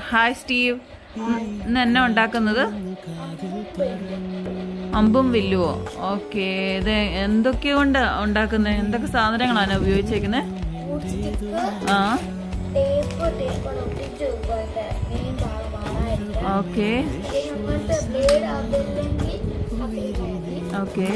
Hi Steve ഇന്ന് എന്നെ ഉണ്ടാക്കുന്നത് അമ്പും വില്ലുവോ ഓക്കെ ഇത് എന്തൊക്കെ കൊണ്ട് ഉണ്ടാക്കുന്നത് എന്തൊക്കെ സാധനങ്ങളാണ് ഉപയോഗിച്ചേക്കുന്നത് ആ ടേപ്പ് ടേപ്പ് ഒട്ടിച്ച് വെക്കുക മെയിൻ ഭാഗമാണ് ഓക്കെ ഇങ്ങനത്തെ ബ്ലേഡ് അതില്ലെങ്കിൽ ഓക്കെ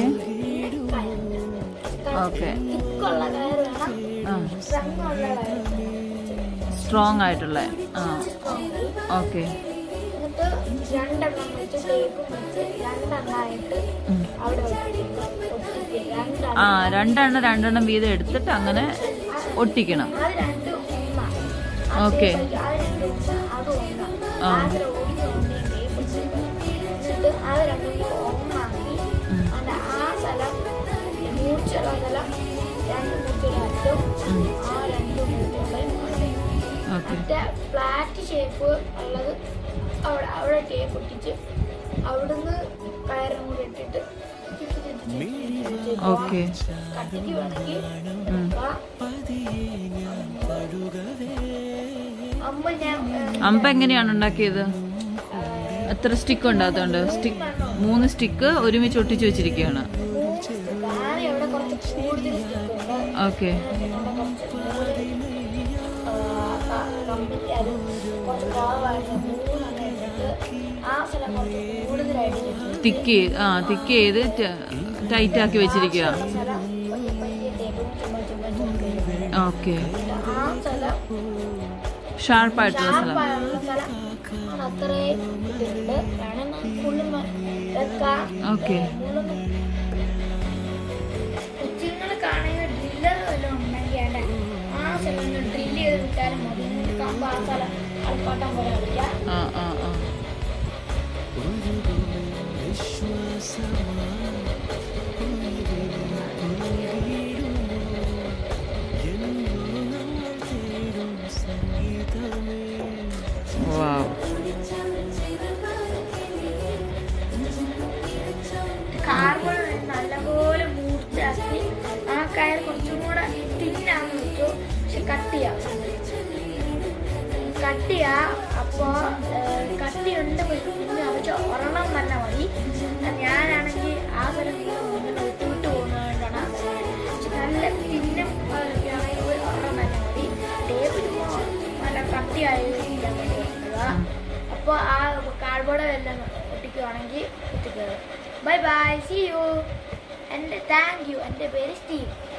ഓക്കെ തിക്കുള്ള കയർ വേണം ആ സ്ട്രങ് ഉള്ള കയർ സ്ട്രോങ് ആയിട്ടുള്ള ആ ഓക്കെ എന്നിട്ട് രണ്ടെണ്ണം വെച്ച് ടേപ്പ് വെച്ച് രണ്ടെണ്ണമായിട്ട് അവിടെ ഒട്ടിക്കുക ഒട്ടിക്കുക രണ്ടെണ്ണം ആ രണ്ടെണ്ണം രണ്ടെണ്ണം വീതം എടുത്തിട്ട് അങ്ങനെ ഒട്ടിക്കണം അത് രണ്ടും ഒന്നാണ് ഓക്കെ അത് രണ്ടും ഒന്ന് അത് ഒന്നാണ് ആ. അതിൽ ഓടിച്ച് കൊണ്ടേ ടേപ്പ് ഇട്ടിട്ട് എന്നിട്ട് അത് രണ്ടും കൂടെ ഒന്നാക്കി ഉം. അതിന്റെ ആ സ്ഥലം മൂർച്ചുള്ള സ്ഥലം രണ്ട് മൂർച്ചുള്ള അറ്റും ഉം. ആ രണ്ട് മൂർച്ചുള്ള ഓക്കെ മറ്റേ ഫ്ലാറ്റ് ഷേപ്പ് ഉള്ളത് അവിടെ അവിടെ ടേപ്പ് ഒട്ടിച്ച് അവിടുന്ന് കയറും കൂടി ഇട്ടിട്ട് ചുറ്റി ചുറ്റി ചുറ്റി ചുറ്റി ചുറ്റി ഓക്കെ കട്ടിക്ക് വേണമെങ്കിൽ ഉം. ആ അമ്മ ഞാൻ ഏഹ്, അമ്പ എങ്ങനെയാണ് ഉണ്ടാക്കിയത് എത്ര സ്റ്റിക്ക് ഉണ്ട് അതുകൊണ്ട് സ്റ്റിക്ക് മൂന്ന് സ്റ്റിക്ക് ഒരുമിച്ച് ഒട്ടിച്ച് വെച്ചിരിക്കുകയാണ് താഴെ അവിടെ കുറച്ച് കൂടുതൽ സ്റ്റിക്കുണ്ട് ഓക്കെ അവിടെ കുറച്ച് കൂടുതൽ കമ്പനി അത് കുറച്ച് കുറവായിരുന്നു മൂന്നെണ്ണം എടുത്തിട്ട് ആ സ്ഥലം കുറച്ച് കൂടുതലായിട്ട് ചുറ്റി. തിക്ക് ആ തിക്ക് ചെയ്ത് ടൈറ്റ് ആക്കി വെച്ചിരിക്കുക ആ സ്ഥലം പയ്യെ പയ്യെ ടേബിൾ ചുമ്മാ ചുമ്മാ ചുമ്മാ ഓക്കെ ആ സ്ഥലം ഷാർപ്പായിട്ടുള്ള സ്ഥലം ഷാർപ്പായുള്ള സ്ഥലം ആണ് അത്രയും ഇതുണ്ട് വേണമെങ്കിൽ ഫുള്ള് വെക്കാം ഓക്കെ കൊച്ചുങ്ങൾ കാണുന്ന ഡ്രില്ലർ വല്ലതും ഉണ്ടെങ്കിൽ ആ സ്ഥലം ഡ്രില്ല് ചെയ്ത് വിട്ടാലും മതി എന്നിട്ട് കമ്പ് ആ സ്ഥലം കളിപ്പാട്ടം പോലെ കളിക്കാം ആ ആ ആ വാവ് കാർബൺ നല്ലപോലെ മൂർച്ചയാക്കി ആ കയർ കുറച്ചും കൂടെ തിന്നാന്ന് വെച്ചു പക്ഷെ കട്ടിയാ കട്ടിയാ അപ്പോ ഏഹ്, കട്ടിയുണ്ട് പിന്നെ പക്ഷെ ഒരെണ്ണം തന്നെ മതി ഞാനാണെങ്കിൽ ആ സ്ഥലം മുന്നിൽ വിട്ടു വിട്ടു പോകുന്നതുകൊണ്ടാണ് പക്ഷെ നല്ല തിന്നും ആണെങ്കിൽ ഒരു ഒരെണ്ണം തന്നെ മതി ടേപ്പ് ചുമ്മാ നല്ല കട്ടിയായിരിക്കാൻ വേണ്ടി വെക്കുക അപ്പോൾ ആ കാർഡ്ബോർഡ് എല്ലാം ഒട്ടിക്കുവാണെങ്കിൽ ഒട്ടിക്കുക ബൈ ബൈ സി യു എൻ്റെ താങ്ക് യു എൻ്റെ പേര് സ്റ്റീവ്